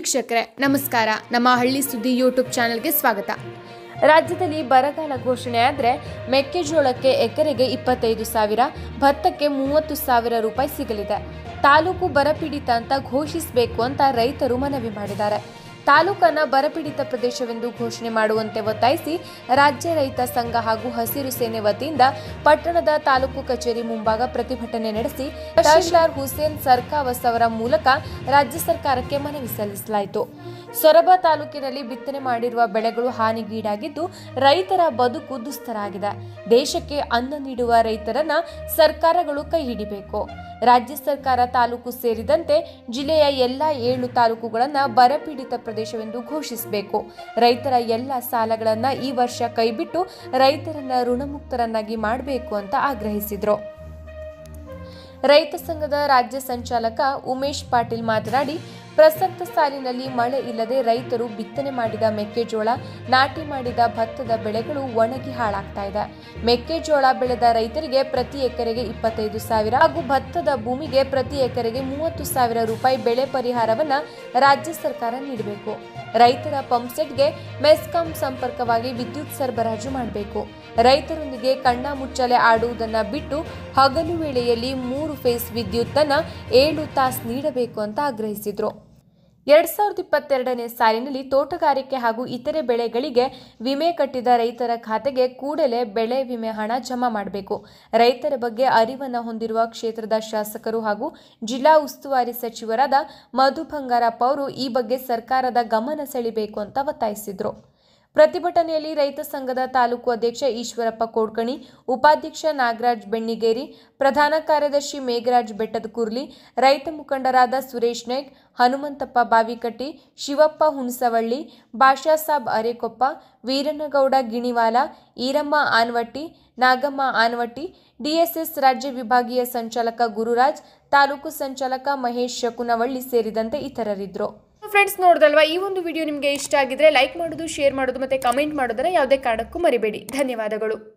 ವೀಕ್ಷಕರೇ ನಮಸ್ಕಾರ ನಮ್ಮ ಹಳ್ಳಿ ಸುದ್ದಿ ಯೂಟ್ಯೂಬ್ ಚಾನೆಲ್ಗೆ ಸ್ವಾಗತ ರಾಜ್ಯದಲ್ಲಿ ಬರಗಾಲ ಘೋಷಣೆ ಆದರೆ ಮೆಕ್ಕೆಜೋಳಕ್ಕೆ ಎಕರೆಗೆ ಇಪ್ಪತ್ತೈದು ಸಾವಿರ ಭತ್ತಕ್ಕೆ ಮೂವತ್ತು ಸಾವಿರ ರೂಪಾಯಿ ಸಿಗಲಿದೆ ತಾಲೂಕು ಬರಪೀಡಿತ ಅಂತ ಘೋಷಿಸಬೇಕು ಅಂತ ರೈತರು ಮನವಿ ಮಾಡಿದ್ದಾರೆ ತಾಲೂಕನ್ನ ಬರಪೀಡಿತ ಪ್ರದೇಶವೆಂದು ಘೋಷಣೆ ಮಾಡುವಂತೆ ಒತ್ತಾಯಿಸಿ ರಾಜ್ಯ ರೈತ ಸಂಘ ಹಾಗೂ ಹಸಿರು ಸೇನೆ ವತಿಯಿಂದ ಪಟ್ಟಣದ ತಾಲೂಕು ಕಚೇರಿ ಮುಂಭಾಗ ಪ್ರತಿಭಟನೆ ನಡೆಸಿ ತಹಶೀಲ್ದಾರ್ ಹುಸೇನ್ ಸರ್ಕಾವಸ್ ಅವರ ಮೂಲಕ ರಾಜ್ಯ ಸರ್ಕಾರಕ್ಕೆ ಮನವಿ ಸಲ್ಲಿಸಲಾಯಿತು ಸೊರಬ ತಾಲೂಕಿನಲ್ಲಿ ಬಿತ್ತನೆ ಮಾಡಿರುವ ಬೆಳೆಗಳು ಹಾನಿಗೀಡಾಗಿದ್ದು ರೈತರ ಬದುಕು ದುಸ್ತರ ಆಗಿದೆ ದೇಶಕ್ಕೆ ಅನ್ನ ನೀಡುವ ರೈತರನ್ನ ಸರ್ಕಾರಗಳು ಕೈ ಹಿಡಿಬೇಕು ರಾಜ್ಯ ಸರ್ಕಾರ ತಾಲೂಕು ಸೇರಿದಂತೆ ಜಿಲ್ಲೆಯ ಎಲ್ಲ ಏಳು ತಾಲೂಕುಗಳನ್ನ ಬರಪೀಡಿತ ಪ್ರದೇಶವೆಂದು ಘೋಷಿಸಬೇಕು ರೈತರ ಎಲ್ಲ ಸಾಲಗಳನ್ನ ಈ ವರ್ಷ ಕೈಬಿಟ್ಟು ರೈತರನ್ನ ಋಣಮುಕ್ತರನ್ನಾಗಿ ಮಾಡಬೇಕು ಅಂತ ಆಗ್ರಹಿಸಿದ್ರು ರೈತ ಸಂಘದ ರಾಜ್ಯ ಸಂಚಾಲಕ ಉಮೇಶ್ ಪಾಟೀಲ್ ಮಾತನಾಡಿ ಪ್ರಸಕ್ತ ಸಾಲಿನಲ್ಲಿ ಮಳೆ ಇಲ್ಲದೆ ರೈತರು ಬಿತ್ತನೆ ಮಾಡಿದ ಮೆಕ್ಕೆಜೋಳ ನಾಟಿ ಮಾಡಿದ ಭತ್ತದ ಬೆಳೆಗಳು ಒಣಗಿ ಹಾಳಾಗ್ತಾ ಇದೆ ಮೆಕ್ಕೆಜೋಳ ಬೆಳೆದ ರೈತರಿಗೆ ಪ್ರತಿ ಎಕರೆಗೆ ಇಪ್ಪತ್ತೈದು ಸಾವಿರ ಹಾಗೂ ಭತ್ತದ ಭೂಮಿಗೆ ಪ್ರತಿ ಎಕರೆಗೆ ಮೂವತ್ತು ಸಾವಿರ ರೂಪಾಯಿ ಬೆಳೆ ಪರಿಹಾರವನ್ನ ರಾಜ್ಯ ಸರ್ಕಾರ ನೀಡಬೇಕು ರೈತರ ಪಂಪ್ಸೆಟ್ಗೆ ಮೆಸ್ಕಾಂ ಸಂಪರ್ಕವಾಗಿ ವಿದ್ಯುತ್ ಸರಬರಾಜು ಮಾಡಬೇಕು ರೈತರೊಂದಿಗೆ ಕಣ್ಣ ಮುಚ್ಚಲೆ ಆಡುವುದನ್ನ ಬಿಟ್ಟು ಹಗಲು ವೇಳೆಯಲ್ಲಿ ಮೂರು ಫೇಸ್ ವಿದ್ಯುತ್ ಅನ್ನ ಏಳು ತಾಸು ನೀಡಬೇಕು ಅಂತ ಆಗ್ರಹಿಸಿದ್ರು ಎರಡ್ ಸಾವಿರದ ಇಪ್ಪತ್ತೆರಡನೇ ಸಾಲಿನಲ್ಲಿ ತೋಟಗಾರಿಕೆ ಹಾಗೂ ಇತರೆ ಬೆಳೆಗಳಿಗೆ ವಿಮೆ ಕಟ್ಟಿದ ರೈತರ ಖಾತೆಗೆ ಕೂಡಲೇ ಬೆಳೆ ವಿಮೆ ಹಣ ಜಮಾ ಮಾಡಬೇಕು ರೈತರ ಬಗ್ಗೆ ಅರಿವನ್ನು ಹೊಂದಿರುವ ಕ್ಷೇತ್ರದ ಶಾಸಕರು ಹಾಗೂ ಜಿಲ್ಲಾ ಉಸ್ತುವಾರಿ ಸಚಿವರಾದ ಮಧು ಬಂಗಾರಪ್ಪ ಅವರು ಈ ಬಗ್ಗೆ ಸರ್ಕಾರದ ಗಮನ ಸೆಳೆಬೇಕು ಅಂತ ಒತ್ತಾಯಿಸಿದರು ಪ್ರತಿಭಟನೆಯಲ್ಲಿ ರೈತ ಸಂಘದ ತಾಲೂಕು ಅಧ್ಯಕ್ಷ ಈಶ್ವರಪ್ಪ ಕೋಡ್ಕಣಿ ಉಪಾಧ್ಯಕ್ಷ ನಾಗರಾಜ್ ಬೆಣ್ಣಿಗೇರಿ ಪ್ರಧಾನ ಕಾರ್ಯದರ್ಶಿ ಮೇಘರಾಜ್ ಬೆಟ್ಟದ ಕುರ್ಲಿ ರೈತ ಮುಖಂಡರಾದ ಸುರೇಶ್ ನಾಯ್ಕ್ ಹನುಮಂತಪ್ಪ ಬಾವಿಕಟ್ಟಿ ಶಿವಪ್ಪ ಹುಣಸವಳ್ಳಿ ಬಾಷಾಸಾಬ್ ಅರೇಕೊಪ್ಪ ವೀರನಗೌಡ ಗಿಣಿವಾಲ ಈರಮ್ಮ ಆನ್ವಟ್ಟಿ ನಾಗಮ್ಮ ಆನ್ವಟ್ಟಿ ಡಿಎಸ್ಎಸ್ ರಾಜ್ಯ ವಿಭಾಗೀಯ ಸಂಚಾಲಕ ಗುರುರಾಜ್ ತಾಲೂಕು ಸಂಚಾಲಕ ಮಹೇಶ್ ಶಕುನವಳ್ಳಿ ಸೇರಿದಂತೆ ಇತರರಿದ್ದರು ಫ್ರೆಂಡ್ಸ್ ನೋಡಿದಲ್ವಾ ಈ ಒಂದು ವಿಡಿಯೋ ನಿಮಗೆ ಇಷ್ಟ ಆಗಿದ್ರೆ ಲೈಕ್ ಮಾಡೋದು ಶೇರ್ ಮಾಡೋದು ಮತ್ತೆ ಕಮೆಂಟ್ ಮಾಡೋದನ್ನ ಯಾವುದೇ ಕಾರಣಕ್ಕೂ ಮರಿಬೇಡಿ ಧನ್ಯವಾದಗಳು